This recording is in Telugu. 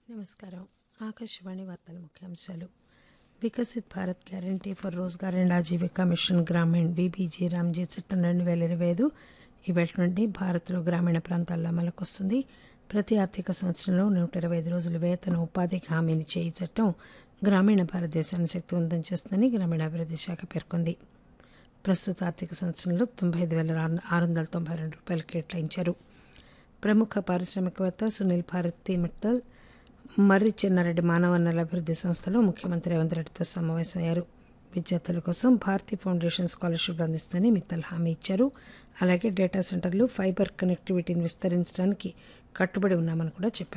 నమస్కారం ఆకాశవాణి వార్తల ముఖ్యాంశాలు Viksit Bharat guarantee for Rozgar and Ajeevika mission Grameen VBG RAM G చట్టం రెండు వేల ఇరవై ఐదు ఇవాటి నుండి భారత్లో గ్రామీణ ప్రాంతాల్లో అమలుకు వస్తుంది ప్రతి ఆర్థిక సంవత్సరంలో నూట ఇరవై ఐదు రోజులు వేతన ఉపాధికి హామీనిచ్చే ఈ చట్టం గ్రామీణ భారతదేశాన్ని శక్తివంతం చేస్తుందని గ్రామీణాభివృద్ధి శాఖ పేర్కొంది ప్రస్తుత ఆర్థిక సంవత్సరంలో తొంభై ఐదు వేల ఆరు వందల తొంభై రెండు రూపాయలు కేటాయించారు ప్రముఖ పారిశ్రామికవేత్త సునీల్ భారతి మిట్టల్ మర్రి చెన్నారెడ్డి మానవ వనరుల అభివృద్ధి సంస్థలో ముఖ్యమంత్రి రేవంత్ రెడ్డితో సమావేశమయ్యారు విద్యార్థుల కోసం భారతీ ఫౌండేషన్ స్కాలర్షిప్లు అందిస్తుందని మిత్తల్ హామీ ఇచ్చారు అలాగే డేటా సెంటర్లు ఫైబర్ కనెక్టివిటీని విస్తరించడానికి కట్టుబడి ఉన్నామని కూడా చెప్పారు